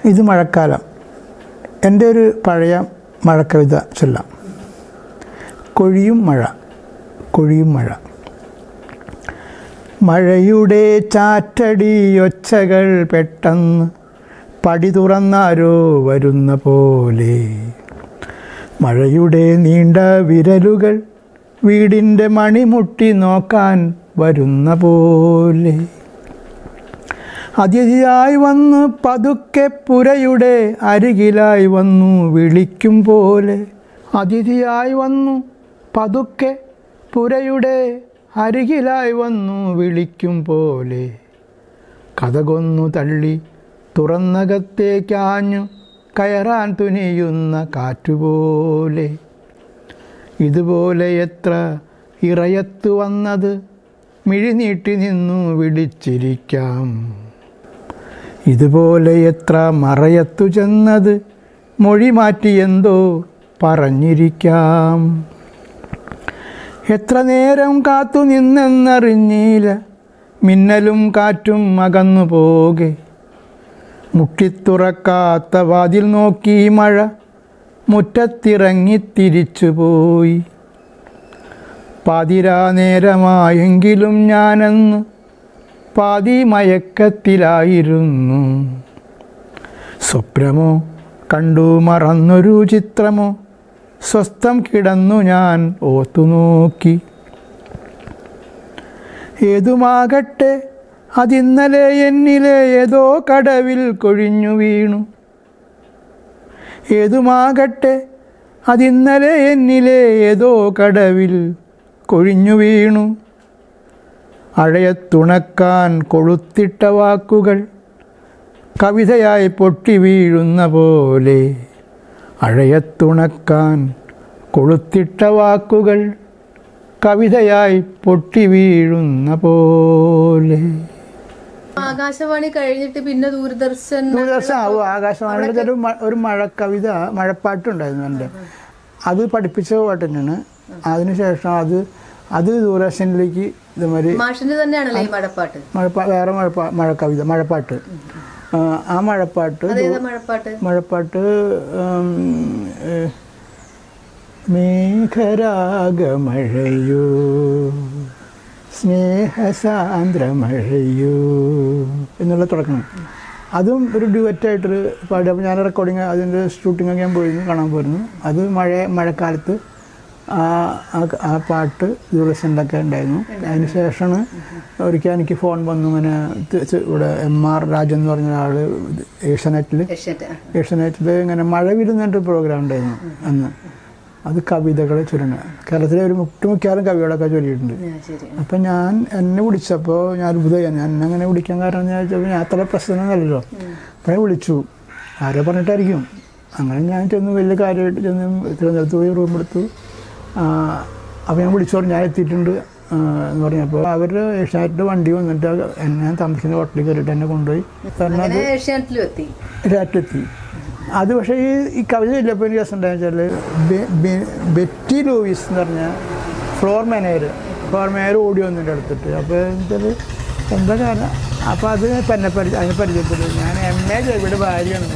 ഇത് മഴക്കാലം എൻ്റെ ഒരു പഴയ മഴക്കവിത ചൊല്ലാം കൊഴിയും മഴ കൊഴിയും മഴ മഴയുടെ ചാറ്റടിയൊച്ചകൾ പെട്ടെന്ന് പടി തുറന്നാരോ വരുന്ന പോലെ മഴയുടെ നീണ്ട വിരലുകൾ വീടിൻ്റെ മണിമുട്ടി നോക്കാൻ വരുന്ന പോലെ അതിഥിയായി വന്ന് പതുക്കെ പുരയുടെ അരികിലായി വന്നു വിളിക്കും പോലെ അതിഥിയായി വന്നു പതുക്കെ പുരയുടെ അരികിലായി വന്നു വിളിക്കും പോലെ കഥകൊന്നു തള്ളി തുറന്നകത്തേക്കാഞ്ഞു കയറാൻ തുനിയുന്ന കാറ്റുപോലെ ഇതുപോലെ എത്ര ഇറയത്തു വന്നത് മിഴിനീട്ടി നിന്നു വിളിച്ചിരിക്കാം ഇതുപോലെ എത്ര മറയത്തു ചെന്നത് മൊഴി മാറ്റിയെന്തോ പറഞ്ഞിരിക്കാം എത്ര നേരം കാത്തു നിന്നെന്നറിഞ്ഞില്ല മിന്നലും കാറ്റും അകന്നു പോകെ മുട്ടിത്തുറക്കാത്ത വാതിൽ നോക്കി മഴ മുറ്റത്തിറങ്ങി തിരിച്ചുപോയി പാതിരാ നേരമായെങ്കിലും ഞാനന്ന് പാതി മയക്കത്തിലായിരുന്നു സ്വപ്നമോ കണ്ടു മറന്നൊരു ചിത്രമോ സ്വസ്ഥം കിടന്നു ഞാൻ ഓത്തുനോക്കി ഏതുമാകട്ടെ അതിന്നലെ എന്നിലെ ഏതോ കടവിൽ കൊഴിഞ്ഞു വീണു ഏതുമാകട്ടെ അതിന്നലെ എന്നിലെ ഏതോ കടവിൽ കൊഴിഞ്ഞു വീണു അഴയത്തുണക്കാൻ കൊളുത്തിട്ട വാക്കുകൾ കവിതയായി പൊട്ടി വീഴുന്ന പോലെ അഴയത്തുണക്കാൻ കൊളുത്തിട്ട വാക്കുകൾ കവിതയായി പൊട്ടി വീഴുന്ന പോലെ ആകാശവാണി കഴിഞ്ഞിട്ട് പിന്നെ ദൂരദർശൻ ദൂരദർശൻ ആവും ആകാശവാണിയുടെ ഒരു മ- ഒരു മഴ കവിത മഴപ്പാട്ടുണ്ടായിരുന്നു എൻ്റെ അത് പഠിപ്പിച്ച പാട്ട് തന്നെയാണ് അതിനുശേഷം അത് അത് ദൂരദർശനിലേക്ക് ഇതുമാതിരി മാഷിന്റെ തന്നെയാണല്ലോ ഈ മഴപ്പാട്ട് മഴപ്പാ വേറെ മഴപ്പാ മഴക്കവിത മഴപ്പാട്ട് ആ, ആ മഴപ്പാട്ട് അതേതാ മഴപ്പാട്ട് മഴപ്പാട്ട് ഉം, ഏ, മേഘരാഗമഴയോ സ്നേഹസാന്ദ്രമഴയോ എന്നുള്ള തുടക്കണം അതും ഒരു ഡ്യുവറ്റായിട്ടൊരു പാടി അപ്പോൾ ഞാൻ റെക്കോർഡിങ് അതിൻ്റെ ഷൂട്ടിങ്ങൊക്കെ ഞാൻ പോയിരുന്നു കാണാൻ പോയിരുന്നു അത് മഴ മഴക്കാലത്ത് ആ ആ- ആ പാട്ട് ദൂരദർശനിലൊക്കെ ഉണ്ടായിരുന്നു അതിന് ശേഷമാണ് ഒരിക്കൽ എനിക്ക് ഫോൺ വന്നു ഇങ്ങനെ ത് ത് ഇവിടെ എം ആർ രാജൻ എന്ന് പറഞ്ഞ ഒരാൾ ഏഷ്യാനെറ്റിൽ ഏഷ്യാനെറ്റ്. ഏഷ്യാനെറ്റിൽ ഇങ്ങനെ മഴ വിരുന്നിട്ട് പ്രോഗ്രാം ഉണ്ടായിരുന്നു അന്ന് അത് കവിതകൾ ചൊല്ലണം കേരളത്തിലെ ഒരു ഒട്ടുമിക്കാറും കവികളൊക്കെ ചൊല്ലിയിട്ടുണ്ട് ആ, ശരി അപ്പം ഞാൻ എന്നെ വിളിച്ചപ്പോൾ ഞാൻ അത്ഭുതമായി ഞാൻ എന്നെ അങ്ങനെ വിളിക്കാൻ കാരണം എന്ന് വെച്ചപ്പോൾ ഞാൻ അത്ര പ്രശ്നമൊന്നുമല്ലല്ലോ അപ്പോഴേ വിളിച്ചു ആരോ പറഞ്ഞിട്ടായിരിക്കും അങ്ങനെ ഞാൻ ചെന്ന് വലിയ കാര്യമായിട്ട് ചെന്ന് തിരുവനന്തപുരത്ത് പോയി റൂം എടുത്തു അപ്പോൾ ഞാൻ വിളിച്ചു പറഞ്ഞു ഞാൻ എത്തിയിട്ടുണ്ട് ആ, എന്ന് പറഞ്ഞപ്പോൾ അവർ ഏഷ്യാനെറ്റിൻ്റെ വണ്ടി വന്നിട്ട് എന്നെ ഞാൻ താമസിക്കുന്ന ഹോട്ടലിൽ കയറിയിട്ട് എന്നെ കൊണ്ടുപോയി പറഞ്ഞത് അങ്ങനെ ഏഷ്യാനെറ്റിലും എത്തി രാറ്റെത്തി അത് പക്ഷേ ഈ ഈ കവിത ചൊല്ലിയപ്പോൾ എനിക്ക് രസം ഉണ്ടായെന്ന് വെച്ചാൽ ബെറ്റി ലൂയിസ് എന്ന് പറഞ്ഞ ഫ്ലോർ മാനേജർ ഫ്ലോർ മാനേജർ ഓടി വന്നിട്ട് അടുത്തിട്ട് അപ്പോൾ വെച്ചാൽ എന്താ കാരണം അപ്പോൾ അത് തന്നെ പരിചയം അതിനെ പരിചയപ്പെട്ടു ഞാൻ എം എ ജൈബിയുടെ ഭാര്യയാണ്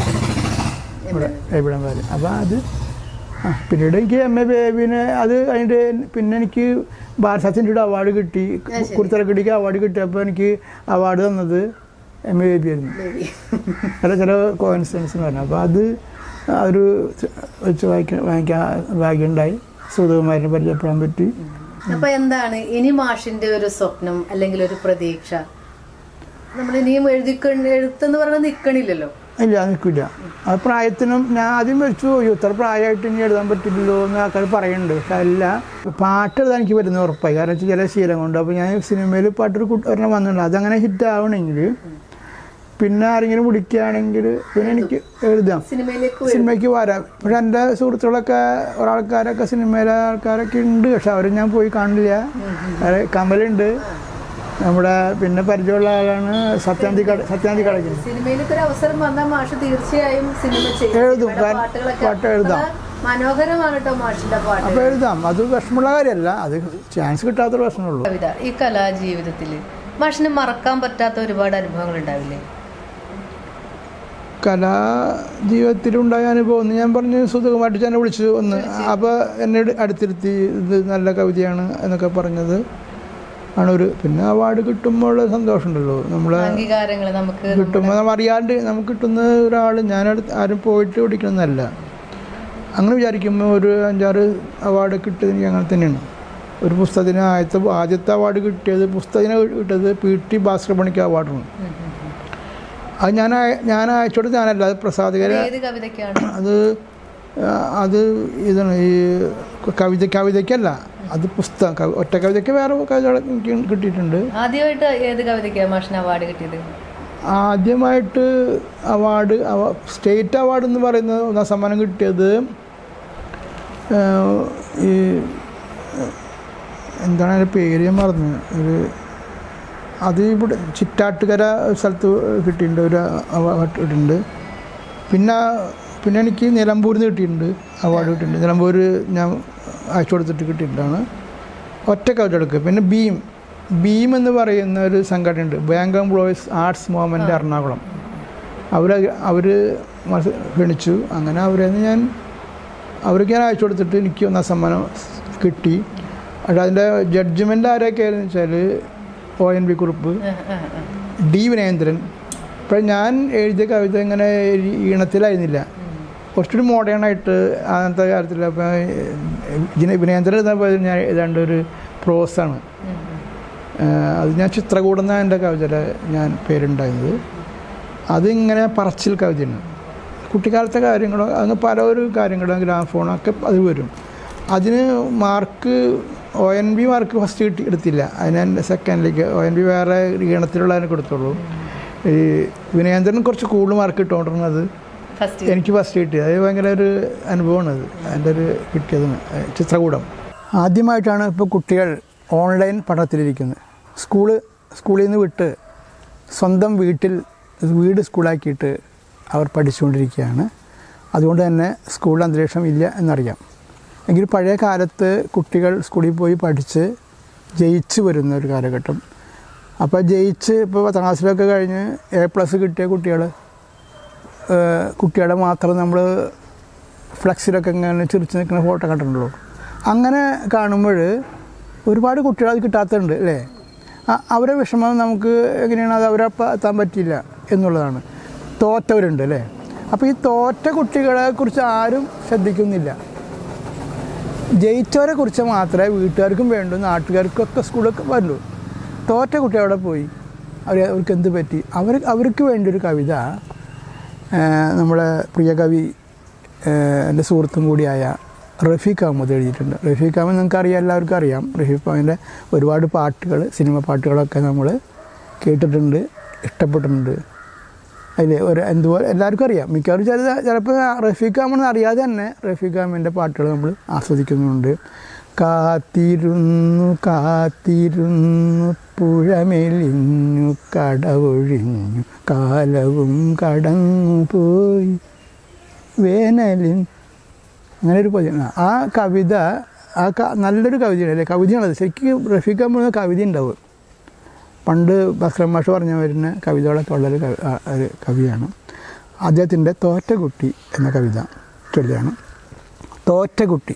ഇവിടെ ജൈബിയുടെ ഭാര്യ അപ്പോൾ അത് ആ പിന്നീട് എനിക്ക് എം എ ബേബിന് അത് കഴിഞ്ഞിട്ട് പിന്നെ എനിക്ക് ഭാരത് സച്ചിൻ്റെ അവാർഡ് കിട്ടി കുരുത്തലക്കടിക്ക് അവാർഡ് കിട്ടിയപ്പോൾ എനിക്ക് അവാർഡ് തന്നത് എം എ ബേബി ആയിരുന്നു ബേബി. ചില ചില കോയിൻസിഡൻസ് എന്ന് പറഞ്ഞു അപ്പോൾ അത് ഒരു വെച്ച് വായിക്കാൻ വാങ്ങിക്കാൻ ഭാഗ്യമുണ്ടായി സുധകുമാരിനെ പരിചയപ്പെടാൻ പറ്റി അപ്പൊ എന്താണ് ഇനി മാഷിന്റെ ഒരു സ്വപ്നം അല്ലെങ്കിൽ ഒരു പ്രതീക്ഷ നമ്മൾ ഇനിയും എഴുതി എഴുത്തെന്ന് പറഞ്ഞാൽ നിക്കണില്ലല്ലോ ഇല്ല നിൽക്കില്ല ആ പ്രായത്തിനും ഞാൻ ആദ്യം വെച്ചു അയ്യോ ഇത്ര പ്രായമായിട്ട് ഇനി എഴുതാൻ പറ്റില്ലല്ലോ എന്ന് ആൾക്കാർ പറയുന്നുണ്ട് പക്ഷെ അല്ല പാട്ട് എഴുതാൻ എനിക്ക് പറ്റുന്ന ഉറപ്പായി കാരണം വെച്ചാൽ ചില ശീലം കൊണ്ട് അപ്പോൾ ഞാൻ സിനിമയിൽ പാട്ടൊരു കൂട്ട് ഒരെണ്ണം വന്നിട്ടുണ്ട് അതങ്ങനെ ഹിറ്റ് ആവണമെങ്കിൽ പിന്നെ ആരെങ്കിലും വിളിക്കുകയാണെങ്കിൽ പിന്നെ എനിക്ക് എഴുതാം സിനിമയിലേക്ക് വരും. സിനിമയ്ക്ക് വരാം പക്ഷെ എൻ്റെ സുഹൃത്തുക്കളൊക്കെ ഒരാൾക്കാരൊക്കെ സിനിമയിലെ ആൾക്കാരൊക്കെ ഉണ്ട് പക്ഷെ അവർ ഞാൻ പോയി കാണില്ല വേറെ കമലുണ്ട് നമ്മുടെ പിന്നെ പരിചയമുള്ള ആളാണ് സത്യാന്തി കട സത്യാന്തി കടയ്ക്കുന്നത് സിനിമയിലേക്ക് ഒരു അവസരം വന്നാൽ മാഷ് തീർച്ചയായും സിനിമ ചെയ്യും എഴുതും. സിനിമയുടെ പാട്ട് പാട്ടുകളൊക്കെ പാട്ട് എഴുതാം. അത് മനോഹരമാണ് കേട്ടോ മാഷിന്റെ പാട്ട് അപ്പോൾ എഴുതാം അത് വിഷമമുള്ള കാര്യമല്ല അത് ചാൻസ് കിട്ടാത്തൊരു പ്രശ്നമുള്ളൂ കവിത ഈ കലാജീവിതത്തിൽ മാഷിന് മറക്കാൻ പറ്റാത്ത ഒരുപാട് അനുഭവങ്ങൾ ഉണ്ടാവില്ലേ കലാ ജീവിതത്തിലുണ്ടായ അനുഭവം ഒന്ന് ഞാൻ പറഞ്ഞു സുഖമായിട്ട് എന്നെ വിളിച്ചു ഒന്ന് അപ്പോൾ എന്നെ അടുത്തിരുത്തി ഇത് നല്ല കവിതയാണ് എന്നൊക്കെ പറഞ്ഞത് ആണ് ഒരു പിന്നെ അവാർഡ് കിട്ടുമ്പോൾ സന്തോഷമുണ്ടല്ലോ നമ്മളെ അംഗീകാരങ്ങൾ നമുക്ക് കിട്ടുമ്പോൾ നമ്മൾ അറിയാണ്ട് നമുക്ക് കിട്ടുന്ന ഒരാൾ ഞാനടുത്ത് ആരും പോയിട്ട് പിടിക്കണമെന്നല്ല അങ്ങനെ വിചാരിക്കുമ്പോൾ ഒരു അഞ്ചാറ് അവാർഡ് കിട്ടിയത് എനിക്ക് അങ്ങനെ തന്നെയാണ് ഒരു പുസ്തകത്തിന് ആദ്യത്തെ ആദ്യത്തെ അവാർഡ് കിട്ടിയത് പുസ്തകത്തിന് കിട്ടിയത് പി ടി ഭാസ്കർ പണിക്ക് അവാർഡാണ് അത് ഞാൻ അയ- ഞാൻ അയച്ചോട് ഞാനല്ല അത് പ്രസാദകരെ ഏത് കവിതയ്ക്കാണ് അത് ആ, അത് ഇതാണ് ഈ കവിത കവിതയ്ക്കല്ല അത് പുസ്തകം കവി- ഒറ്റ കവിതയ്ക്ക് വേറെ കവിതകൾ എനിക്ക് കിട്ടിയിട്ടുണ്ട് ആദ്യമായിട്ട് ഏത് കവിതയ്ക്കാണ് മാഷിന് അവാർഡ് കിട്ടിയത് ആദ്യമായിട്ട് അവാർഡ് അവ- സ്റ്റേറ്റ് അവാർഡ് എന്ന് പറയുന്നത് ഒന്നാം സമ്മാനം കിട്ടിയത് ഏഹ്, ഈ എന്താണ് അതിൻ്റെ പേര് ഞാൻ മറന്നു ഒരു അത് ഇവിടെ ചിറ്റാട്ടുകര സ്ഥലത്ത് കിട്ടിയിട്ടുണ്ട് ഒരു അവാർഡ് കിട്ടിയിട്ടുണ്ട് പിന്നെ പിന്നെ എനിക്ക് നിലമ്പൂരിൽ നിന്ന് കിട്ടിയിട്ടുണ്ട് അവാർഡ് കിട്ടിയിട്ടുണ്ട് നിലമ്പൂർ ഞാൻ അയച്ചു കൊടുത്തിട്ട് കിട്ടിയിട്ടാണ് ഒറ്റ കവിത എടുക്കുക പിന്നെ ബീം ബീം എന്ന് പറയുന്ന ഒരു സംഘടനയുണ്ട് bank employees arts movement Ernakulam അവർ അവർ ക്ഷണിച്ചു അങ്ങനെ അവരെ ഞാൻ അവർക്ക് ഞാൻ അയച്ചു കൊടുത്തിട്ട് എനിക്ക് ഒന്നാം സമ്മാനം കിട്ടി പക്ഷേ അതിൻ്റെ ജഡ്ജ്മെൻ്റ് ആരൊക്കെ ആയിരുന്നു വെച്ചാൽ ഒ എൻ വി കുറുപ്പ് ആ, ആ, ആ. ഡി വിനയേന്ദ്രൻ ഇപ്പം ഞാൻ എഴുതിയ കവിത ഇങ്ങനെ ഈ ഈണത്തിലായിരുന്നില്ല കുറച്ചുകൂടി മോഡേൺ ആയിട്ട് അന്നത്തെ കാലത്തിൽ അപ്പം ഇതിനെ വിനയേന്ദ്രൻ എഴുതുമ്പോൾ ഞാൻ ഏതാണ്ട് ഒരു പ്രോസാണ് ഉം, ഉം. ഏഹ് അത് ഞാൻ ചിത്രകൂടം എന്നാണ് എൻ്റെ കവിതയുടെ ഞാൻ പേരുണ്ടായത് അതിങ്ങനെ പറച്ചിൽ കവിതയാണ് കുട്ടിക്കാലത്തെ കാര്യങ്ങളോ അങ്ങ് പല ഒരു കാര്യങ്ങളും ഗ്രാമഫോണൊക്കെ അത് വരും അതിന് mark O N B mark first കിട്ടി എടുത്തില്ല അതിന് എൻ്റെ സെക്കൻഡിലേക്ക് ഒ എൻ ബി വേറെ ഈണത്തിലുള്ള അതിന് കൊടുത്തുള്ളൂ ഈ വിനയേന്ദ്രൻ കുറച്ച് കൂടുതൽ മാർക്ക് കിട്ടുകൊണ്ടിരുന്നത് ഫസ്റ്റ് എനിക്ക് ഫസ്റ്റ് കിട്ടിയത് അത് ഭയങ്കര ഒരു അനുഭവമാണ് അത് എൻ്റെ ഒരു കിട്ടിയതാണ് ഏഹ് ചിത്രകൂടം ആദ്യമായിട്ടാണ് ഇപ്പോൾ കുട്ടികൾ ഓൺലൈൻ പഠനത്തിലിരിക്കുന്നത് സ്കൂള് സ്കൂളിൽ നിന്ന് വിട്ട് സ്വന്തം വീട്ടിൽ വീട് സ്കൂളാക്കിയിട്ട് അവർ പഠിച്ചുകൊണ്ടിരിക്കുകയാണ് അതുകൊണ്ട് തന്നെ സ്കൂളിൽ അന്തരീക്ഷം ഇല്ല എന്നറിയാം എങ്കിൽ പഴയ കാലത്ത് കുട്ടികൾ സ്കൂളിൽ പോയി പഠിച്ച് ജയിച്ച് വരുന്ന ഒരു കാലഘട്ടം അപ്പോൾ ജയിച്ച് ഇപ്പോൾ പത്താം ക്ലാസ്സിലൊക്കെ കഴിഞ്ഞ് എ പ്ലസ് കിട്ടിയ കുട്ടികൾ ഏഹ് കുട്ടികളെ മാത്രം നമ്മൾ ഫ്ലക്സിലൊക്കെ ഇങ്ങനെ ചിരിച്ച് നിൽക്കുന്ന ഫോട്ടോ കണ്ടിട്ടുള്ളൂ അങ്ങനെ കാണുമ്പോൾ ഒരുപാട് കുട്ടികൾ അത് കിട്ടാത്തുണ്ട് അല്ലേ അ- അവരെ വിഷമം നമുക്ക് എങ്ങനെയാണ് അത് അവരെ ഒപ്പം എത്താൻ പറ്റില്ല എന്നുള്ളതാണ് തോറ്റവരുണ്ട് അല്ലേ അപ്പോൾ ഈ തോറ്റ കുട്ടികളെ കുറിച്ച് ആരും ശ്രദ്ധിക്കുന്നില്ല ജയിച്ചവരെ കുറിച്ച് മാത്രമേ വീട്ടുകാർക്കും വേണ്ടൂ നാട്ടുകാർക്കൊക്കെ സ്കൂളൊക്കെ വരൂ തോറ്റ കുട്ടി അവിടെ പോയി അവർ അവർക്ക് എന്ത് പറ്റി അവർ അവർക്ക് വേണ്ടി ഒരു കവിത ആ, നമ്മളെ പ്രിയ കവി ആ, എൻ്റെ സുഹൃത്തും കൂടിയായ റഫീഖ് അഹമ്മദ് എഴുതിയിട്ടുണ്ട് റഫീഖ് അഹമ്മദ് നിങ്ങൾക്ക് അറിയാം എല്ലാവർക്കും അറിയാം റഫീഖ് അഹമ്മദിൻ്റെ ഒരുപാട് പാട്ടുകൾ സിനിമ പാട്ടുകളൊക്കെ നമ്മൾ കേട്ടിട്ടുണ്ട് ഇഷ്ടപ്പെട്ടിട്ടുണ്ട് അതിൽ ഒരു എന്തുപോലെ എല്ലാവർക്കും അറിയാം മിക്കവാറും ചില ചിലപ്പോൾ റഫീഖ് അഹമ്മദ് അറിയാതെ തന്നെ റഫീഖ് അഹമ്മദിൻ്റെ പാട്ടുകൾ നമ്മൾ ആസ്വദിക്കുന്നുണ്ട് കാത്തിരുന്നു കാത്തിരുന്നു പുഴമെലിഞ്ഞു കടവൊഴിഞ്ഞു കാലവും കടന്നു പോയി വേനലിൻ അങ്ങനെ ഒരു പദ്യം ആ കവിത ആ ക- നല്ലൊരു കവിതയാണ് അല്ലേ കവിതയാണത് ശരിക്കും റഫീഖ് അഹമ്മദ് കവിത ഉണ്ടാവും പണ്ട് ബക്രം മാഷ് പറഞ്ഞ വരുന്ന കവിതകളൊക്കെ ഉള്ളൊരു കവി ആ, ഒരു കവിയാണ് അദ്ദേഹത്തിൻ്റെ തോറ്റകുട്ടി എന്ന കവിത ചൊല്ലുകയാണ് തോറ്റകുട്ടി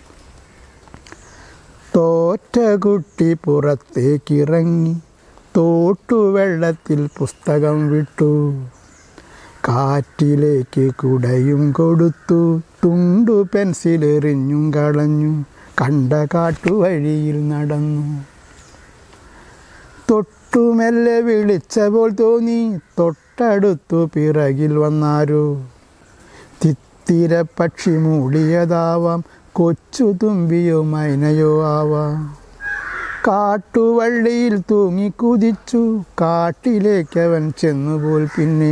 തോറ്റകുട്ടി പുറത്തേക്കിറങ്ങി തോട്ടുവെള്ളത്തിൽ പുസ്തകം വിട്ടു കാറ്റിലേക്ക് കുടയും കൊടുത്തു തുണ്ടു പെൻസിലെറിഞ്ഞും കളഞ്ഞു കണ്ട കാട്ടുവഴിയിൽ നടന്നു തൊട്ടുമെല്ലെ വിളിച്ച പോൽ തോന്നി തൊട്ടടുത്തു പിറകിൽ വന്നാരോ തിത്തിര പക്ഷി മൂടിയതാവാം കൊച്ചു തുമ്പിയോ മൈനയോ ആവാം കാട്ടുവള്ളിയിൽ തൂങ്ങി കുതിച്ചു കാട്ടിലേക്കവൻ ചെന്നുപോൽ പിന്നെ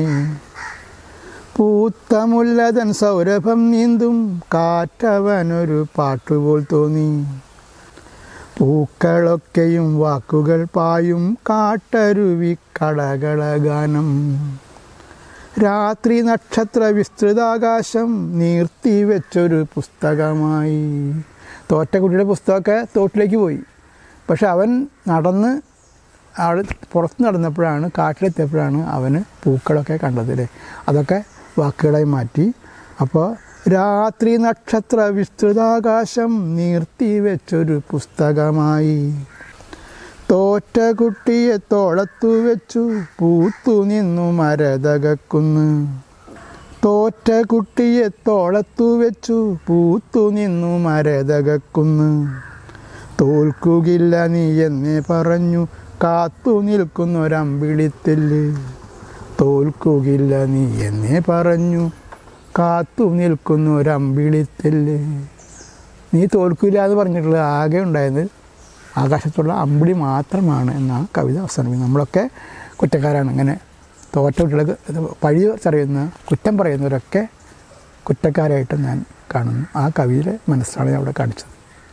പൂത്ത മുല്ലതൻ സൗരഭം നീന്തും കാറ്റവനൊരു പാട്ടുപോൽ തോന്നി പൂക്കളൊക്കെയും വാക്കുകൾ പായും കാട്ടരുവി കളകളഗാനം രാത്രി നക്ഷത്ര വിസ്തൃതാകാശം നീർത്തി വെച്ചൊരു പുസ്തകമായി തോറ്റ കുട്ടിയുടെ പുസ്തകമൊക്കെ തോട്ടിലേക്ക് പോയി പക്ഷെ അവൻ നടന്ന് അവിടെ പുറത്ത് നടന്നപ്പോഴാണ് കാട്ടിലെത്തിയപ്പോഴാണ് അവന് പൂക്കളൊക്കെ കണ്ടത് അല്ലേ അതൊക്കെ വാക്കുകളായി മാറ്റി അപ്പോൾ രാത്രി നക്ഷത്ര വിസ്തൃതാകാശം നീർത്തി വെച്ചൊരു പുസ്തകമായി തോറ്റ കുട്ടിയെ തോളത്തു വെച്ചു പൂത്തു നിന്നു മരതകക്കുന്ന് തോറ്റ കുട്ടിയെ തോളത്തു വെച്ചു പൂത്തു നിന്നു മരതകക്കുന്ന് തോൽക്കുകില്ല നീ എന്നെ പറഞ്ഞു കാത്തു നിൽക്കുന്നൊരമ്പിളിത്തെല്ല് തോൽക്കുകില്ല നീ എന്നെ പറഞ്ഞു കാത്തു നിൽക്കുന്നൊരമ്പിളിത്തെല്ല് നീ തോൽക്കില്ല എന്ന് പറഞ്ഞിട്ടുള്ളത് ആകെ ഉണ്ടായത് ആകാശത്തുള്ള അമ്പിളി മാത്രമാണ് എന്ന കവിത അവസാനിപ്പിക്കുന്നത് നമ്മളൊക്കെ കുറ്റക്കാരാണ് അങ്ങനെ തോറ്റ കുട്ടികളെ പഴി അറിയുന്ന കുറ്റം പറയുന്നവരൊക്കെ കുറ്റക്കാരായിട്ട് ഞാൻ കാണുന്നു ആ കവിയുടെ മനസ്സാണ് ഞാൻ അവിടെ കാണിച്ചത്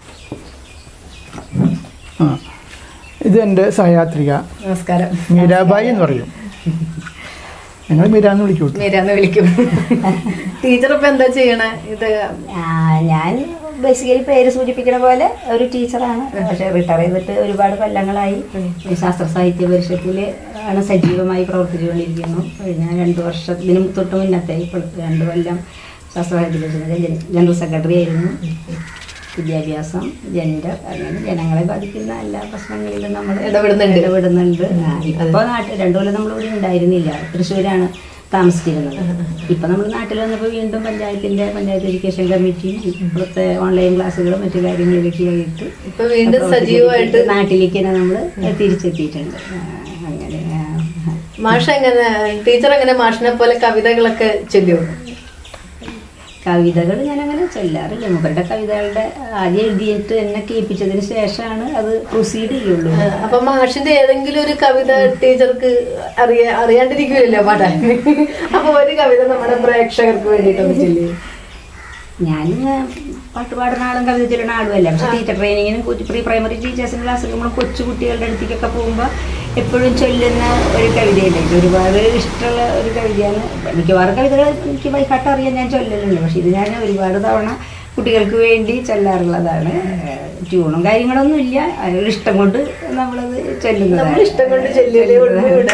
ആ ഇത് എൻ്റെ സഹയാത്രിക നമസ്കാരം മീരാബായി എന്ന് പറയും ഞങ്ങൾ മീര എന്ന് വിളിക്കൂ മീരാന്ന് വിളിക്കും ടീച്ചർ ഇപ്പൊ എന്താ ചെയ്യണേ ഇത് ആ, ഞാൻ ബേസിക്കലി പേര് സൂചിപ്പിക്കുന്ന പോലെ ഒരു ടീച്ചറാണ് പക്ഷെ റിട്ടയർ ചെയ്തിട്ട് ഒരുപാട് കൊല്ലങ്ങളായി ഈ ശാസ്ത്ര സാഹിത്യ പരിഷത്തിൽ ആണ് സജീവമായി പ്രവർത്തിച്ചുകൊണ്ടിരിക്കുന്നു കഴിഞ്ഞ രണ്ട് വർഷത്തിനും തൊട്ട് മുന്നത്തെ ഇപ്പോൾ രണ്ട് കൊല്ലം ശാസ്ത്ര സാഹിത്യ പരിഷത്തിൻ്റെ ജന- ജനറൽ സെക്രട്ടറി ആയിരുന്നു വിദ്യാഭ്യാസം ജെൻഡർ അങ്ങനെ ജനങ്ങളെ ബാധിക്കുന്ന എല്ലാ പ്രശ്നങ്ങളിലും നമ്മൾ ഇടപെടുന്നുണ്ട്. ഇടപെടുന്നുണ്ട് ഇപ്പോൾ നാട്ടിൽ രണ്ടു കൊല്ലം നമ്മളിവിടെ ഉണ്ടായിരുന്നില്ല തൃശ്ശൂരാണ് താമസിച്ചിരുന്നത് ഇപ്പൊ നമ്മൾ നാട്ടിൽ വന്നപ്പോൾ വീണ്ടും പഞ്ചായത്തിന്റെ പഞ്ചായത്ത് എഡ്യൂക്കേഷൻ കമ്മിറ്റിയും ഇപ്പോഴത്തെ ഓൺലൈൻ ക്ലാസ്സുകളും മറ്റു കാര്യങ്ങളിലേക്ക് ആയിട്ട് ഇപ്പൊ വീണ്ടും സജീവമായിട്ട് നാട്ടിലേക്ക് തന്നെ നമ്മൾ തിരിച്ചെത്തിയിട്ടുണ്ട് ആ, അങ്ങനെ ആ, മാഷ എങ്ങനെ ടീച്ചർ എങ്ങനെ മാഷിനെ പോലെ കവിതകളൊക്കെ ചൊല്ലുമോ കവിതകൾ ഞാൻ അങ്ങനെ ചൊല്ലാറില്ല മൂപ്പരുടെ കവിതകളുടെ ആദ്യം എഴുതിയിട്ട് എന്നെ കേൾപ്പിച്ചതിന് ശേഷമാണ് അത് പ്രൊസീഡ് ചെയ്യുള്ളൂ അപ്പൊ മാഷിന്റെ ഏതെങ്കിലും ഒരു കവിത ടീച്ചർക്ക് അറിയാ അറിയാണ്ടിരിക്കില്ലല്ലോ പാടാൻ അപ്പൊ ഒരു കവിത നമ്മുടെ പ്രേക്ഷകർക്ക് വേണ്ടിയിട്ടൊന്ന് ചൊല്ലി ഞാൻ പാട്ട് പാടുന്ന ആളും കവിത ചൊല്ലുന്ന ആളുമല്ല പക്ഷെ ടീച്ചർ ട്രെയിനിങ്ങിനും പ്രീ പ്രൈമറി ടീച്ചേഴ്സിന് ക്ലാസ്സിൽ നമ്മൾ കൊച്ചു കുട്ടികളുടെ അടുത്തേക്കൊക്കെ പോകുമ്പോൾ എപ്പോഴും ചൊല്ലുന്ന ഒരു കവിതയുണ്ട് എനിക്ക് ഒരുപാട് ഇഷ്ടമുള്ള ഒരു കവിതയാണ് മിക്കവാറും കവിതകൾ എനിക്ക് വൈകാട്ട് അറിയാൻ ഞാൻ ചൊല്ലലുണ്ട് പക്ഷെ ഇത് ഞാൻ ഒരുപാട് തവണ കുട്ടികൾക്ക് വേണ്ടി ചൊല്ലാറുള്ളതാണ് ട്യൂണും കാര്യങ്ങളൊന്നും ഇല്ല അതിനൊരു ഇഷ്ടം കൊണ്ട് നമ്മളത് ചൊല്ലുന്നതാണ് നമ്മൾ ഇഷ്ടം കൊണ്ട് ചൊല്ലിയതേ ഉള്ളൂ ഇവിടെ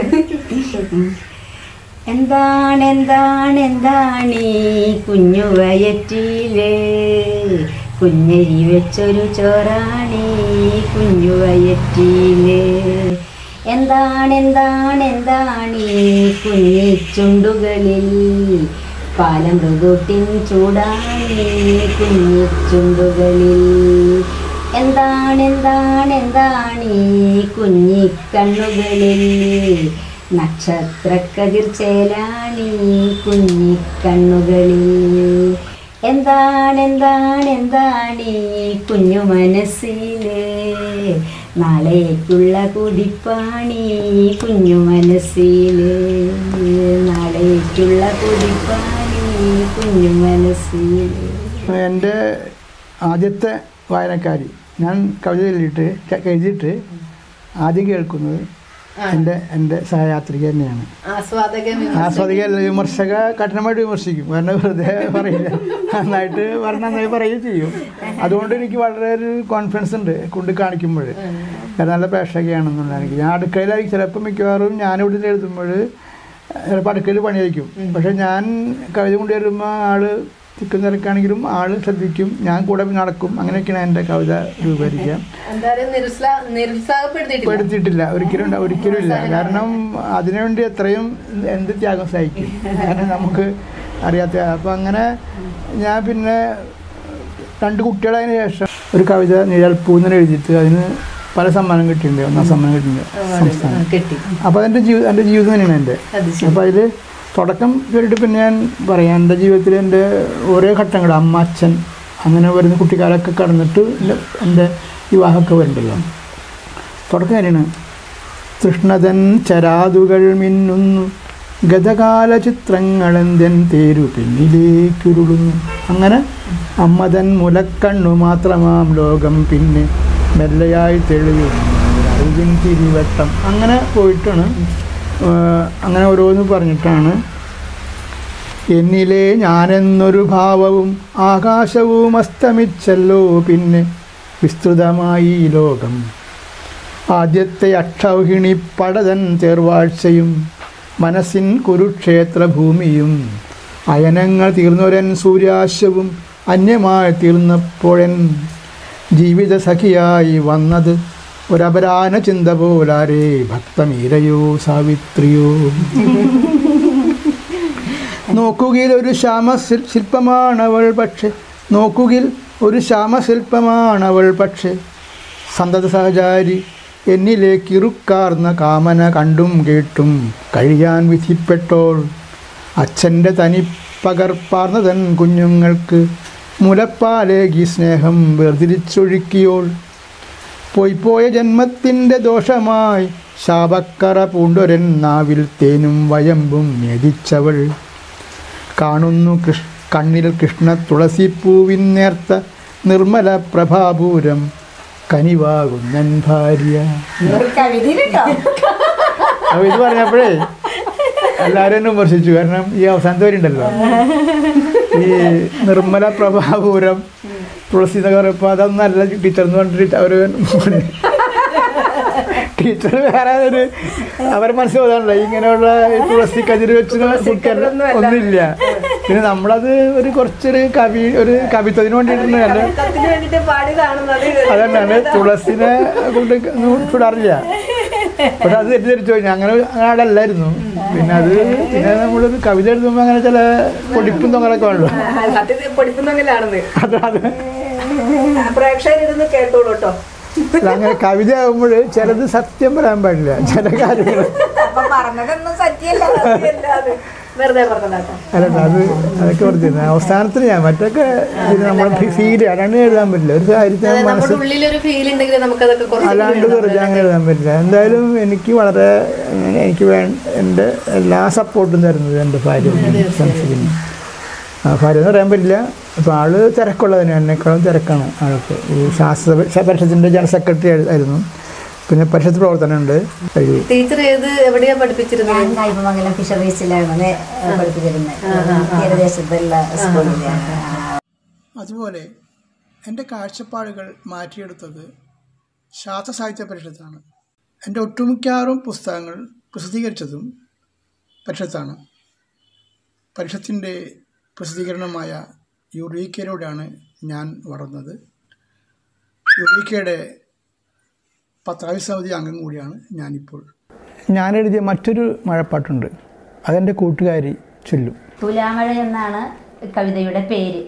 എന്താണ് എന്താണ് എന്താണ് ഈ കുഞ്ഞു വയറ്റില് കുഞ്ഞരി വെച്ചൊരു ചോറാണി കുഞ്ഞു വയറ്റില് എന്താണ് എന്താണ് എന്താണ് ഈ കുഞ്ഞിച്ചുണ്ടുകളിൽ പാലമൃഗൂട്ടിൻ ചൂടാണി കുഞ്ഞിച്ചുണ്ടുകളിൽ എന്താണ് എന്താണ് എന്താണ് ഈ കുഞ്ഞിക്കണ്ണുകളിൽ നക്ഷത്രക്കതിർ ചേലാണി കുഞ്ഞിക്കണ്ണുകളിൽ എന്താണ് എന്താണ് എന്താണ് ഈ കുഞ്ഞു മനസ്സില് നാളേക്കുള്ള കുതിപ്പാണി കുഞ്ഞു മനസ്സില് നാളേക്കുള്ള കുതിപ്പാണി കുഞ്ഞു മനസ്സില് എൻ്റെ ആദ്യത്തെ വായനക്കാരി ഞാൻ കവിത എഴുതിയിട്ട് ക- എഴുതിയിട്ട് ആദ്യം കേൾക്കുന്നത് എൻ്റെ എൻ്റെ സഹയാത്രിക തന്നെയാണ് ആസ്വാദകൻ ആസ്വാദിക വിമർശക കഠിനമായിട്ട് വിമർശിക്കും കാരണം വെറുതെ പറയില്ല നന്നായിട്ട് പറഞ്ഞ നന്നായി പറയുകയും ചെയ്യും അതുകൊണ്ട് എനിക്ക് വളരെ ഒരു കോൺഫിഡൻസ് ഉണ്ട് കൊണ്ട് കാണിക്കുമ്പോൾ കാരണം നല്ല പ്രേക്ഷകയാണെന്നുള്ള എനിക്ക് ഞാൻ അടുക്കളയിലായിരിക്കും ചിലപ്പോൾ മിക്കവാറും ഞാനിവിടെ എഴുതുമ്പോൾ ചിലപ്പോൾ അടുക്കളയിൽ പണിയായിരിക്കും പക്ഷേ ഞാൻ കവിത കൊണ്ടുവരുമ്പോൾ ആള് തിക്കും തിരക്കാണെങ്കിലും ആള് ശ്രദ്ധിക്കും ഞാൻ കൂടെ നടക്കും അങ്ങനെയൊക്കെയാണ് എൻ്റെ കവിത രൂപീകരിക്കുക എന്തായാലും നിരുത്സാ നിരുത്സാഹപ്പെടുത്തിയിട്ടില്ല പെടുത്തിയിട്ടില്ല ഒരിക്കലും ഇല്ല, ഒരിക്കലും ഇല്ല കാരണം അതിനുവേണ്ടി എത്രയും എന്ത് ത്യാഗം സഹിക്കും കാരണം നമുക്ക് അറിയാത്ത അപ്പം അങ്ങനെ ഞാൻ പിന്നെ രണ്ട് കുട്ടികളതിന് ശേഷം ഒരു കവിത നിഴൽപ്പൂന്നിന് എഴുതിയിട്ട് അതിന് പല സമ്മാനം കിട്ടിയിട്ടുണ്ട് ഒന്നാം സമ്മാനം കിട്ടിയിട്ടുണ്ട് സംസ്ഥാനം കിട്ടി അപ്പോൾ അതെൻ്റെ ജീവിതം എൻ്റെ ജീവിതം തന്നെയാണ് എൻ്റെ അത് ശരി അപ്പോൾ അതിൽ തുടക്കം കേട്ടിട്ട് പിന്നെ ഞാൻ പറയാം എൻ്റെ ജീവിതത്തിൽ എൻ്റെ ഓരോ ഘട്ടങ്ങൾ അമ്മ അച്ഛൻ അങ്ങനെ വരുന്ന കുട്ടിക്കാലൊക്കെ കടന്നിട്ട് എൻ്റെ എൻ്റെ വിവാഹമൊക്കെ വരുന്നുണ്ടല്ലോ തുടക്കം കാര്യമാണ് തൃഷ്ണതൻ ചരാതുകൾ മിന്നുന്നു ഗതകാല ചിത്രങ്ങളെന്തൻ തേരു പിന്നിലേക്കുരുളുന്നു അങ്ങനെ അമ്മതൻ മുലക്കണ്ണു മാത്രമാം ലോകം പിന്നെ മെല്ലയായി തെളിയുന്നു അറിവിൻ തിരിവട്ടം അങ്ങനെ പോയിട്ടാണ് ആ, അങ്ങനെ ഓരോന്ന് പറഞ്ഞിട്ടാണ് എന്നിലെ ഞാനെന്നൊരു ഭാവവും ആകാശവും അസ്തമിച്ചല്ലോ പിന്നെ വിസ്തൃതമായി ഈ ലോകം ആദ്യത്തെ അക്ഷൗഹിണി പടതൻ തേർവാഴ്ചയും മനസ്സിൻ കുരുക്ഷേത്ര ഭൂമിയും അയനങ്ങൾ തീർന്നൊരൻ സൂര്യാശവും അന്യമായി തീർന്നപ്പോഴൻ ജീവിത സഖിയായി വന്നത് ഒരപരാന ചിന്ത പോലാരേ ഭക്തമീരയോ സാവിത്രിയോ നോക്കുകിൽ ഒരു ശ്യാമശിൽ ശില്പമാണവൾ പക്ഷെ നോക്കുകിൽ ഒരു ശ്യാമശില്പമാണവൾ പക്ഷെ സന്തത സഹചാരി എന്നിലേക്ക് ഇറുക്കാർന്ന കാമന കണ്ടും കേട്ടും കഴിയാൻ വിധിപ്പെട്ടോൾ അച്ഛൻ്റെ തനി പകർപ്പാർന്ന തൻ കുഞ്ഞുങ്ങൾക്ക് മുലപ്പാലേകി സ്നേഹം വേർതിരിച്ചൊഴുക്കിയോൾ പോയിപ്പോയ ജന്മത്തിൻ്റെ ദോഷമായി ശാപക്കറ പൂണ്ടൊരൻ നാവിൽ തേനും വയമ്പും മെതിച്ചവൾ കാണുന്നു കൃഷ് കണ്ണിൽ കൃഷ്ണ തുളസിപ്പൂവിൻ നേർത്ത നിർമ്മല പ്രഭാപൂരം കനിവാകുന്നൻ ഭാര്യ കവിതയിലുണ്ടോ അപ്പോൾ ഇത് പറഞ്ഞപ്പോഴേ എല്ലാവരും എന്നെ വിമർശിച്ചു കാരണം ഈ അവസാനത്തെ വരിണ്ടല്ലോ ഈ നിർമ്മല പ്രഭാപൂരം തുളസി എന്നൊക്കെ പറയുമ്പോൾ അതൊന്നല്ല ടീച്ചർ എന്ന് പറഞ്ഞിട്ട് അവർ ടീച്ചർ വേറെ ഒരു അവരെ മനസ്സിലാണല്ലോ ഇങ്ങനെയുള്ള ഈ തുളസി കതിര് വെച്ച് കുട്ടികൾ ഒന്നുമില്ല പിന്നെ നമ്മളത് ഒരു കുറച്ചൊരു കവി ഒരു കവിത്വത്തിന് വേണ്ടിയിട്ടുണ്ട് അല്ല കത്തിന് വേണ്ടിട്ട് പാടിയതാണെന്നത് അതന്നെയാണ് തുളസിനെ കൊണ്ട് ഒന്നും ചൂടാറില്ല പക്ഷെ അത് തെറ്റിദ്ധരിച്ചു പോയി അങ്ങനെ അങ്ങനെ അല്ലായിരുന്നു പിന്നെ അത് പിന്നെ നമ്മളൊരു കവിത എഴുതുമ്പോൾ അങ്ങനെ ചില പൊടിപ്പും തൊങ്ങലൊക്കെ ഉള്ളു സത്യത്തിൽ പഠിക്കുന്നവങ്കിലാണെന്ന് അത് അത് പ്രേക്ഷകർ ഇരുന്ന് കേട്ടോളൂ കേട്ടോ അല്ല, അങ്ങനെ കവിത ആകുമ്പോൾ ചിലത് സത്യം പറയാൻ പാടില്ല ചില കാര്യങ്ങൾ അപ്പൊ പറഞ്ഞതൊന്നും സത്യമല്ല അല്ലാതെ വെറുതെ പറഞ്ഞതാട്ടോ അല്ല അത് അതൊക്കെ പറഞ്ഞിരുന്നു അവസാനത്തിന് ഞാൻ മറ്റൊക്കെ ഇത് നമ്മുടെ ഫീൽ അല്ലാണ്ട് എഴുതാൻ പറ്റില്ല ഒരു കാര്യത്തിന് അതെ, മനസ്സ് നമ്മുടെ ഉള്ളിലൊരു ഫീൽ ഉണ്ടെങ്കിൽ നമുക്കതൊക്കെ അല്ലാണ്ട് കുറച്ച് വെറുതെ അങ്ങനെ എഴുതാൻ പറ്റില്ല എന്തായാലും എനിക്ക് വളരെ എനിക്ക് വേ എൻ്റെ എല്ലാ സപ്പോർട്ടും തരുന്നത് എൻ്റെ ഭാര്യ സംസ്കൃതി ആ ഭാര്യ എന്ന് പറയാൻ പറ്റില്ല അപ്പോൾ ആള് തിരക്കുള്ളതിന് എന്നെക്കാളും തിരക്കാണ് ആൾക്ക് ഈ ശാസ്ത്ര പരിഷത്തിൻ്റെ ജനറൽ സെക്രട്ടറി ആയിരുന്നു പിന്നെ പരിഷത്ത് പ്രവർത്തനമുണ്ട് ഒരു ടീച്ചർ ഏത് എവിടെയാ പഠിപ്പിച്ചിരുന്നത് ഞാൻ കായ്പമംഗലം ഫിഷറീസിലാണ് നേ- പഠിപ്പിച്ചിരുന്നത് തീരദേശത്തുള്ള സ്കൂളിലാണ് അതുപോലെ എൻ്റെ കാഴ്ചപ്പാടുകൾ മാറ്റിയെടുത്തത് ശാസ്ത്ര സാഹിത്യ പരിഷത്താണ് എൻ്റെ ഒട്ടുമിക്കാറും പുസ്തകങ്ങൾ പ്രസിദ്ധീകരിച്ചതും പരിഷത്താണ് പരിഷത്തിൻ്റെ പ്രസിദ്ധീകരണമായ യുറീക്കയിലൂടെയാണ് ഞാൻ വളർന്നത് യുറീക്കയുടെ പത്രാവി സമിതി അംഗം കൂടിയാണ് ഞാനിപ്പോൾ ഞാൻ എഴുതിയ മറ്റൊരു മഴപ്പാട്ടുണ്ട് അതെൻ്റെ കൂട്ടുകാരി ചൊല്ലും തുലാമഴ എന്നാണ് കവിതയുടെ പേര്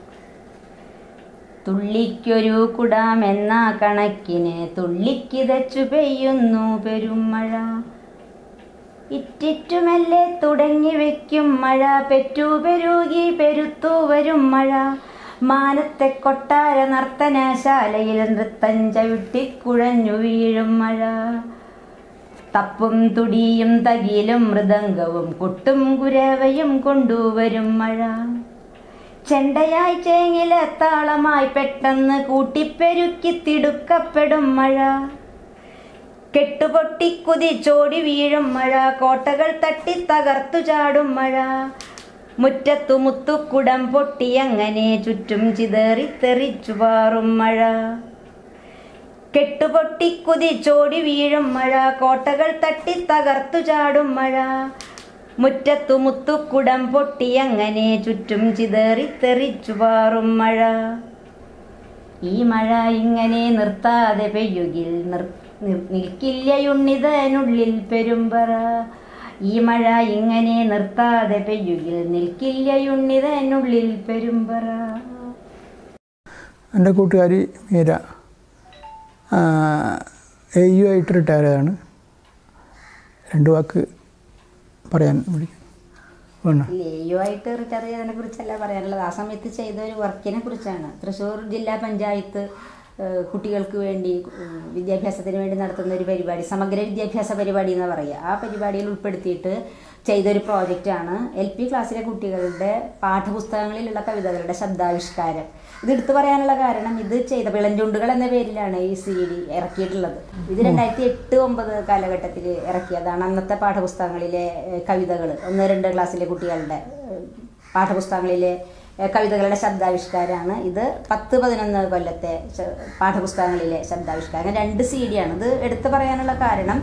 തുള്ളിക്കൊരു കുടാമെന്ന കണക്കിന് തുള്ളിക്കിതച്ചു പെയ്യുന്നു പെരുമഴ ഇറ്റിറ്റുമെല്ലെ തുടങ്ങി വെക്കും മഴ പെറ്റു പെരുകി പെരുത്തു വരും മഴ മാനത്തെ കൊട്ടാര നർത്തനശാലയിൽ നൃത്തം ചവിട്ടിക്കുഴഞ്ഞു വീഴും മഴ തപ്പും തുടിയും തകിലും മൃദംഗവും കൊട്ടും കുരവയും കൊണ്ടുവരും മഴ ചെണ്ടയായി ചേങ്ങിലെ താളമായി പെട്ടെന്ന് കൂട്ടിപ്പെരുക്കി തിടുക്കപ്പെടും മഴ കെട്ടുപൊട്ടി കുതിച്ചോടി വീഴും മഴ കോട്ടകൾ തട്ടി തകർത്തു ചാടും മഴ മുറ്റത്തു മുത്തുക്കുടം പൊട്ടി അങ്ങനെ ചുറ്റും ചിതറി തെറിച്ചു പാറും മഴ കെട്ടുപൊട്ടി കുതിച്ചോടി വീഴും മഴ കോട്ടകൾ തട്ടി തകർത്തു ചാടും മഴ മുറ്റത്തു മുത്തുക്കുടം പൊട്ടി അങ്ങനെ ചുറ്റും ചിതറി തെറിച്ചു പാറും മഴ ഈ മഴ ഇങ്ങനെ നിർത്താതെ പെയ്യുകിൽ നിർ നിർ- നിൽക്കില്ലയുണ്ണിതനുള്ളിൽ പെരുമ്പറ ഈ മഴ ഇങ്ങനെ നിർത്താതെ പെയ്യുകിൽ നിൽക്കില്ലയുണ്ണിതനുള്ളിൽ പെരുമ്പറ എൻ്റെ കൂട്ടുകാരി മീര എ യു ആയിട്ട് റിട്ടയർ ആയതാണ് രണ്ട് വാക്ക് പറയാൻ വിളിക്കും വേണം ലേയുമായിട്ട് റിട്ടയർ ചെയ്തതിനെ കുറിച്ചല്ല പറയാനുള്ളത് ആ സമയത്ത് ചെയ്ത ഒരു വർക്കിനെ കുറിച്ചാണ് തൃശ്ശൂർ ജില്ലാ പഞ്ചായത്ത് ഏഹ്, കുട്ടികൾക്ക് വേണ്ടി ഉം, വിദ്യാഭ്യാസത്തിന് വേണ്ടി നടത്തുന്ന ഒരു പരിപാടി സമഗ്ര വിദ്യാഭ്യാസ പരിപാടി എന്ന് പറയുക ആ പരിപാടിയിൽ ഉൾപ്പെടുത്തിയിട്ട് ചെയ്തൊരു പ്രോജക്റ്റാണ് എൽ പി ക്ലാസ്സിലെ കുട്ടികളുടെ പാഠപുസ്തകങ്ങളിലുള്ള കവിതകളുടെ ശബ്ദാവിഷ്കാരം ഇത് എടുത്തു പറയാനുള്ള കാരണം ഇത് ചെയ്ത വിളഞ്ചുണ്ടുകൾ എന്ന പേരിലാണ് ഈ സി ഡി ഇറക്കിയിട്ടുള്ളത് ഇത് രണ്ടായിരത്തി എട്ട് ഒമ്പത് കാലഘട്ടത്തിൽ ഇറക്കിയതാണ് അന്നത്തെ പാഠപുസ്തകങ്ങളിലെ കവിതകൾ ഒന്ന് രണ്ട് ക്ലാസ്സിലെ കുട്ടികളുടെ ഏഹ്, പാഠപുസ്തകങ്ങളിലെ ഏഹ്, കവിതകളുടെ ശബ്ദാവിഷ്കാരമാണ് ഇത് പത്ത് പതിനൊന്ന് കൊല്ലത്തെ ശ- പാഠപുസ്തകങ്ങളിലെ ശബ്ദാവിഷ്കാരം രണ്ട് സി ഡിയാണ് ഇത് എടുത്തു പറയാനുള്ള കാരണം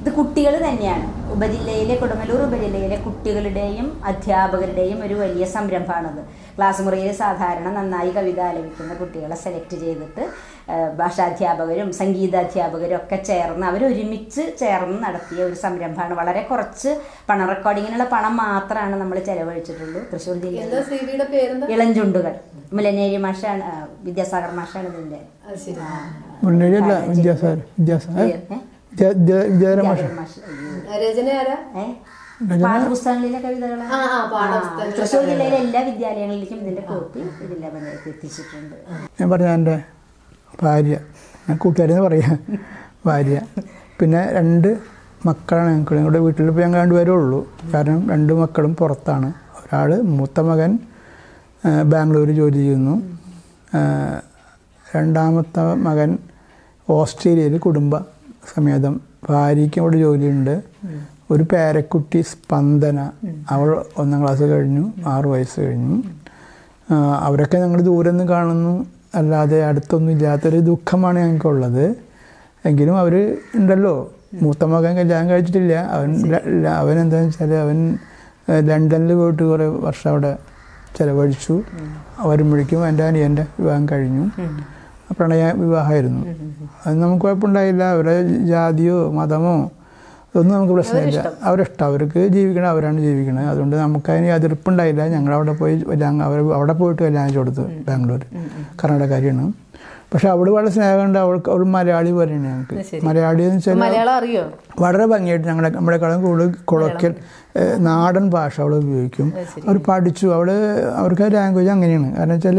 ഇത് കുട്ടികൾ തന്നെയാണ് ഉപജില്ലയിലെ കൊടുങ്ങല്ലൂർ ഉപജില്ലയിലെ കുട്ടികളുടെയും അധ്യാപകരുടെയും ഒരു വലിയ സംരംഭമാണിത് ക്ലാസ് മുറിയിൽ സാധാരണ നന്നായി കവിത ആലപിക്കുന്ന കുട്ടികളെ സെലക്ട് ചെയ്തിട്ട് ആ, ഭാഷാധ്യാപകരും സംഗീതാധ്യാപകരും ഒക്കെ ചേർന്ന് അവരൊരുമിച്ച് ചേർന്ന് നടത്തിയ ഒരു സംരംഭമാണ് വളരെ കുറച്ച് പണം റെക്കോർഡിങ്ങിനുള്ള പണം മാത്രമാണ് നമ്മൾ ചെലവഴിച്ചിട്ടുള്ളൂ തൃശ്ശൂർ ജില്ലയിൽ എന്താ ശ്രീവിയുടെ പേരെന്താ ഇളഞ്ചുണ്ടുകൾ മുലനേരി മാഷാണ് ആ, വിദ്യാസാഗർ മാഷാണ് ഇതിൻ്റെ അത് ശരി മുന്നേറിയല്ല വിദ്യാസാഗർ വിദ്യാസാഗർ ഏ? വിദ്യാധര മാഷ വിദ്യാസാഗർ മാഷ് അയ്യോ. രചന ആരാ ഏ? പാഠപുസ്തകങ്ങളിലെ കവിതകൾ ആ, ആ, പാഠപുസ്തകങ്ങളിലെ തൃശ്ശൂർ ജില്ലയിലെ എല്ലാ വിദ്യാലയങ്ങളിലേക്കും ഇതിന്റെ കോപ്പി ജില്ലാ പഞ്ചായത്ത് എത്തിച്ചിട്ടുണ്ട് ഞാൻ പറഞ്ഞ എൻ്റെ ഭാര്യ ഞാൻ കൂട്ടുകാരെന്ന് പറയാം ഭാര്യ പിന്നെ രണ്ട് മക്കളാണ് ഞങ്ങൾക്ക് ഞങ്ങളുടെ വീട്ടിൽ ഇപ്പോൾ ഞങ്ങൾ രണ്ടുപേരേ ഉള്ളൂ കാരണം രണ്ട് മക്കളും പുറത്താണ് ഒരാൾ മൂത്ത മകൻ ആ, ബാംഗ്ലൂർ ജോലി ചെയ്യുന്നു ആ, രണ്ടാമത്തെ മകൻ ഓസ്ട്രേലിയയിൽ കുടുംബ സമേതം ഭാര്യയ്ക്കും അവിടെ ജോലിയുണ്ട് ഒരു പേരക്കുട്ടി സ്പന്ദന അവൾ ഒന്നാം ക്ലാസ് കഴിഞ്ഞു ആറ് വയസ്സ് കഴിഞ്ഞു ആ, അവരൊക്കെ ഞങ്ങൾ ദൂരെ നിന്ന് കാണുന്നു അല്ലാതെ അടുത്തൊന്നും ഇല്ലാത്തൊരു ദുഃഖമാണ് ഞങ്ങൾക്കുള്ളത് എങ്കിലും അവർ ഉണ്ടല്ലോ മൂത്ത മകൻ കല്യാണം കഴിച്ചിട്ടില്ല അവൻ ല- ല- അവൻ എന്താണെന്ന് വെച്ചാൽ അവൻ ഏഹ്, ലണ്ടനിൽ പോയിട്ട് കുറേ വർഷം അവിടെ ചിലവഴിച്ചു വരുമ്പോഴേക്കും എൻ്റെ അനിയൻ്റെ വിവാഹം കഴിഞ്ഞു പ്രണയ വിവാഹമായിരുന്നു അത് നമുക്ക് കുഴപ്പമുണ്ടായില്ല അവരുടെ ജാതിയോ മതമോ അതൊന്നും നമുക്ക് പ്രശ്നമില്ല അവരിഷ്ടം അവർക്ക് ജീവിക്കണം അവരാണ് ജീവിക്കണത് അതുകൊണ്ട് നമുക്ക് അതിന് എതിർപ്പുണ്ടായില്ല ഞങ്ങൾ അവിടെ പോയി കല്യാണം അവർ അവിടെ പോയിട്ട് കല്യാണം കഴിച്ചു കൊടുത്തു ബാംഗ്ലൂർ കർണാടകക്കാരിയാണ് പക്ഷെ അവള് വളരെ സ്നേഹമുണ്ട് അവൾക്ക് അവൾ മലയാളി പോലെയാണ് ഞങ്ങൾക്ക് മലയാളി എന്ന് വെച്ചാൽ മലയാളം അറിയോ വളരെ ഭംഗിയായിട്ട് ഞങ്ങളുടെ നമ്മളെക്കാളും കൂടുതൽ കൊളോക്കിയൽ ഏഹ്, നാടൻ ഭാഷ അവൾ ഉപയോഗിക്കും അവർ പഠിച്ചു അവള് അവർക്ക് ലാംഗ്വേജ് അങ്ങനെയാണ് കാരണം വെച്ചാൽ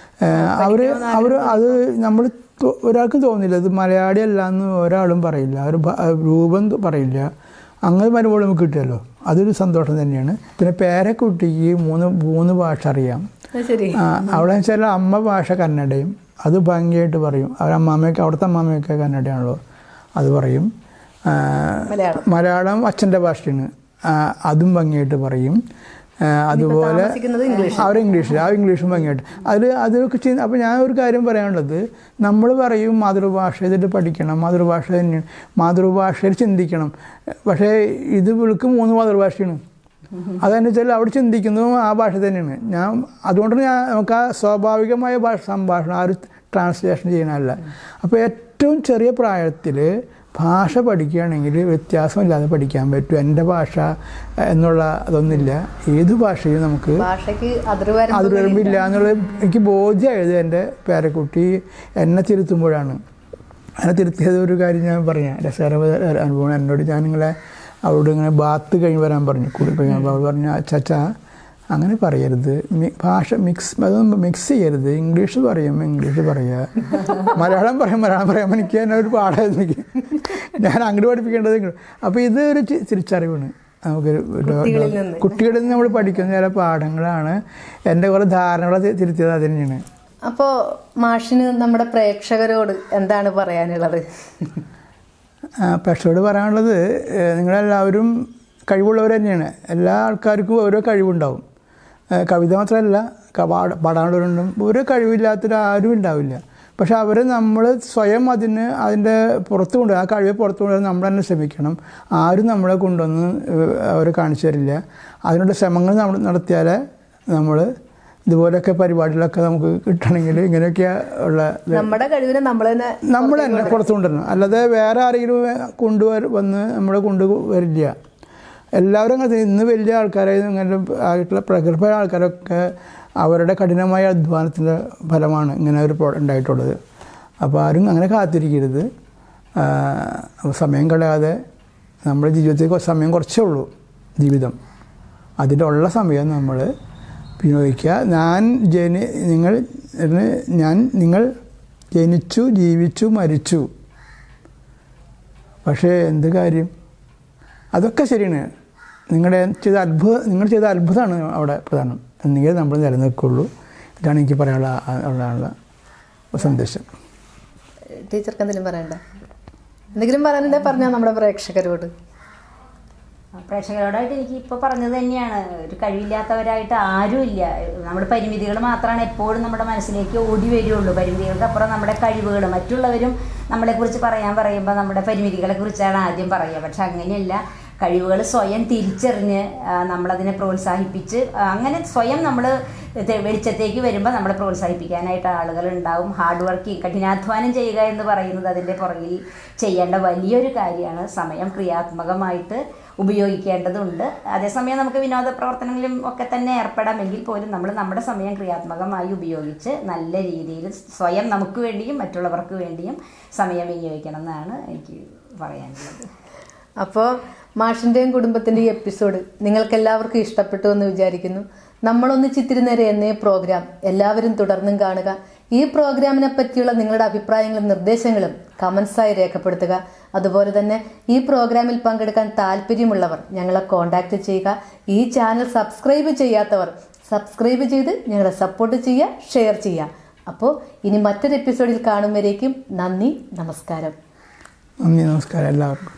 അവർ അവർ അത് നമ്മൾ ഒരാൾക്കും തോന്നില്ല ഇത് മലയാളി അല്ല എന്ന് ഒരാളും പറയില്ല അവർ രൂപം പറയില്ല അങ്ങനെ വരുമ്പോൾ നമുക്ക് കിട്ടുമല്ലോ അതൊരു സന്തോഷം തന്നെയാണ് പിന്നെ പേരക്കുട്ടിക്ക് മൂന്ന് മൂന്ന് ഭാഷ അറിയാം അത് ശരി ആ, അവിടെ വെച്ചാൽ അമ്മ ഭാഷ കന്നഡയും അത് ഭംഗിയായിട്ട് പറയും അവർ അമ്മാമ്മയൊക്കെ അവിടുത്തെ അമ്മാമ്മയൊക്കെ കന്നഡയാണല്ലോ അത് പറയും ആ, മലയാളം. മലയാളം അച്ഛൻ്റെ ഭാഷയാണ് ആ, അതും ഭംഗിയായിട്ട് പറയും ആ, അതുപോലെ താമസിക്കുന്നത് അവർ ഇംഗ്ലീഷിൽ ആ ഇംഗ്ലീഷും ഭംഗിയായിട്ട് അതിൽ അതൊക്കെ ചെയ്ത് അപ്പോൾ ഞാൻ ഒരു കാര്യം പറയാനുള്ളത് നമ്മൾ പറയും മാതൃഭാഷ ഇതിട്ട് പഠിക്കണം മാതൃഭാഷ തന്നെയാണ് മാതൃഭാഷയിൽ ചിന്തിക്കണം പക്ഷേ ഇത് വിളിക്ക് മൂന്ന് മാതൃഭാഷയാണ് അതെന്ന് വെച്ചാൽ അവിടെ ചിന്തിക്കുന്നതും ആ ഭാഷ തന്നെയാണ് ഞാൻ അതുകൊണ്ടാണ് ഞാൻ നമുക്ക് ആ സ്വാഭാവികമായ ഭാഷ സംഭാഷണം ആ ഒരു ട്രാൻസ്ലേഷൻ ചെയ്യണമല്ല അപ്പോൾ ഏറ്റവും ചെറിയ പ്രായത്തിൽ ഭാഷ പഠിക്കുകയാണെങ്കിൽ വ്യത്യാസമില്ലാതെ പഠിക്കാൻ പറ്റും എൻ്റെ ഭാഷ എന്നുള്ള അതൊന്നുമില്ല ഏത് ഭാഷയും നമുക്ക് ഭാഷയ്ക്ക് അതിർവരം അത് വരുമ്പില്ല എന്നുള്ളത് എനിക്ക് ബോധ്യമായത് എൻ്റെ പേരക്കുട്ടി എന്നെ തിരുത്തുമ്പോഴാണ് എന്നെ തിരുത്തിയത് ഒരു കാര്യം ഞാൻ പറയാം രസകരമായ ഒരു അനുഭവം എന്നോട് ഞാൻ നിങ്ങളെ അവളോട് ഇങ്ങനെ ബാത്ത് കഴിഞ്ഞ് വരാൻ പറഞ്ഞു കൂടി പോയി അപ്പോൾ അവൾ പറഞ്ഞു അച്ചാച്ചാ അങ്ങനെ പറയരുത് മി- ഭാഷ മിക്സ് അതൊന്നും മിക്സ് ചെയ്യരുത് ഇംഗ്ലീഷ് പറയും ഇംഗ്ലീഷ് പറയുക മലയാളം പറയും മലയാളം പറയാൻ എനിക്ക് തന്നെ ഒരു പാടായിരുന്നു എനിക്ക് ഞാൻ അങ്ങോട്ട് പഠിപ്പിക്കേണ്ടത് ഇങ്ങോട്ട് അപ്പോൾ ഇത് ഒരു തി- തിരിച്ചറിവാണ് നമുക്കൊരു ഒരു- കുട്ടികളിൽ നിന്ന്. കുട്ടികളിൽ നിന്ന് നമ്മൾ പഠിക്കുന്ന ചില പാഠങ്ങളാണ് എൻ്റെ കുറേ ധാരണകളെ തി- തിരുത്തിയത് അത് തന്നെയാണ് അപ്പോ മാഷിന് നമ്മുടെ പ്രേക്ഷകരോട് എന്താണ് പറയാനുള്ളത് ആ, പക്ഷോട് പറയാനുള്ളത് ഏഹ്, നിങ്ങളെല്ലാവരും കഴിവുള്ളവർ തന്നെയാണ് എല്ലാ ആൾക്കാർക്കും ഓരോ കഴിവുണ്ടാവും ഏഹ്, കവിത മാത്രമല്ല ക- പാട- പാടാനുള്ളവരുണ്ടും ഒരു കഴിവില്ലാത്തൊരു ആരും ഉണ്ടാവില്ല പക്ഷെ അവർ നമ്മൾ സ്വയം അതിന് അതിൻ്റെ പുറത്ത് കൊണ്ട് ആ കഴിവ് പുറത്ത് കൊണ്ടുവരാൻ നമ്മൾ തന്നെ ശ്രമിക്കണം ആരും നമ്മളെ കൊണ്ടുവന്ന് ഏഹ്, അവരെ കാണിച്ചു തരില്ല അതിനുള്ള ശ്രമങ്ങൾ നമ്മൾ നടത്തിയാലേ നമ്മൾ ഇതുപോലെയൊക്കെ പരിപാടികളൊക്കെ നമുക്ക് കിട്ടണമെങ്കിൽ ഇങ്ങനെയൊക്കെ ഉള്ള ഇത് നമ്മുടെ കഴിവിനെ നമ്മൾ തന്നെ നമ്മൾ തന്നെ പുറത്തു കൊണ്ടുവരണം അല്ലാതെ വേറെ ആരെങ്കിലും കൊണ്ടുവര വന്ന് നമ്മളെ കൊണ്ടുവരില്ല എല്ലാവരും അങ്ങനെ തന്നെ. ഇന്ന് വലിയ ആൾക്കാരെ ഇങ്ങനെ ആയിട്ടുള്ള പ്രഗത്ഭ ആൾക്കാരൊക്കെ അവരുടെ കഠിനമായ അധ്വാനത്തിൻ്റെ ഫലമാണ് ഇങ്ങനെ ഒരു പ്രോ ഉണ്ടായിട്ടുള്ളത് അപ്പോൾ ആരും അങ്ങനെ കാത്തിരിക്കരുത് ആ, സമയം കളയാതെ നമ്മുടെ ജീവിതത്തിൽ കൊ- സമയം കുറച്ചേ ഉള്ളൂ ജീവിതം അതിലുള്ള സമയം നമ്മൾ വിനിയോഗിക്കുക ഞാൻ ജനി നിങ്ങൾ എന്ന് ഞാൻ നിങ്ങൾ ജനിച്ചു ജീവിച്ചു മരിച്ചു പക്ഷേ എന്ത് കാര്യം അതൊക്കെ ശരിയാണ് നിങ്ങളുടെ ചെയ്ത അത്ഭുത നിങ്ങൾ ചെയ്ത അത്ഭുതമാണ് അവിടെ പ്രധാനം എന്നെങ്കിൽ നമ്മൾ നിലനിൽക്കുള്ളൂ ഇതാണ് എനിക്ക് പറയാനുള്ള ആ- ഉള്ള സന്ദേശം ടീച്ചർക്ക് എന്തെങ്കിലും പറയണ്ട എന്തെങ്കിലും പറയാനുണ്ടെ പറഞ്ഞാൽ നമ്മുടെ പ്രേക്ഷകരോട് പ്രേക്ഷകരോടായിട്ട് എനിക്ക് ഇപ്പോൾ പറഞ്ഞത് തന്നെയാണ് ഒരു കഴിവില്ലാത്തവരായിട്ട് ആരുമില്ല നമ്മുടെ പരിമിതികൾ മാത്രമാണ് എപ്പോഴും നമ്മുടെ മനസ്സിലേക്ക് ഓടി വരികയുള്ളൂ പരിമിതികൾക്കപ്പുറം നമ്മുടെ കഴിവുകൾ മറ്റുള്ളവരും നമ്മളെക്കുറിച്ച് പറയാൻ പറയുമ്പോൾ നമ്മുടെ പരിമിതികളെ കുറിച്ചാണ് ആദ്യം പറയുക പക്ഷെ അങ്ങനെയല്ല കഴിവുകൾ സ്വയം തിരിച്ചറിഞ്ഞ് ആ, നമ്മളതിനെ പ്രോത്സാഹിപ്പിച്ച് ആ, അങ്ങനെ സ്വയം നമ്മൾ വെളിച്ചത്തേക്ക് വരുമ്പോൾ നമ്മളെ പ്രോത്സാഹിപ്പിക്കാനായിട്ട് ആളുകൾ ഉണ്ടാവും ഹാർഡ് വർക്കിംഗ് കഠിനാധ്വാനം ചെയ്യുക എന്ന് പറയുന്നത് അതിൻ്റെ പുറകിൽ ചെയ്യേണ്ട വലിയൊരു കാര്യമാണ് സമയം ക്രിയാത്മകമായിട്ട് ഉപയോഗിക്കേണ്ടതുണ്ട് അതേസമയം നമുക്ക് വിനോദ പ്രവർത്തനങ്ങളിലും ഒക്കെ തന്നെ ഏർപ്പെടാമെങ്കിൽ പോലും നമ്മൾ നമ്മുടെ സമയം ക്രിയാത്മകമായി ഉപയോഗിച്ച് നല്ല രീതിയിൽ സ്വയം നമുക്ക് വേണ്ടിയും മറ്റുള്ളവർക്ക് വേണ്ടിയും സമയം വിനിയോഗിക്കണം എന്നാണ് എനിക്ക് പറയാനുള്ളത് അപ്പോൾ മാഷിൻ്റെയും കുടുംബത്തിൻ്റെയും എപ്പിസോഡ് നിങ്ങൾക്ക് എല്ലാവർക്കും ഇഷ്ടപ്പെട്ടു എന്ന് വിചാരിക്കുന്നു നമ്മളൊന്ന് ചിത്തിരുന്നേരെ എന്നേ പ്രോഗ്രാം എല്ലാവരും തുടർന്നും കാണുക ഈ പ്രോഗ്രാമിനെ പറ്റിയുള്ള നിങ്ങളുടെ അഭിപ്രായങ്ങളും നിർദ്ദേശങ്ങളും കമൻസായി രേഖപ്പെടുത്തുക അതുപോലെ തന്നെ ഈ പ്രോഗ്രാമിൽ പങ്കെടുക്കാൻ താല്പര്യമുള്ളവർ ഞങ്ങളെ കോൺടാക്റ്റ് ചെയ്യുക ഈ ചാനൽ സബ്സ്ക്രൈബ് ചെയ്യാത്തവർ സബ്സ്ക്രൈബ് ചെയ്ത് ഞങ്ങളെ സപ്പോർട്ട് ചെയ്യുക ഷെയർ ചെയ്യുക അപ്പോൾ ഇനി മറ്റൊരു എപ്പിസോഡിൽ കാണും വരേക്കും നന്ദി നമസ്കാരം നന്ദി നമസ്കാരം എല്ലാവർക്കും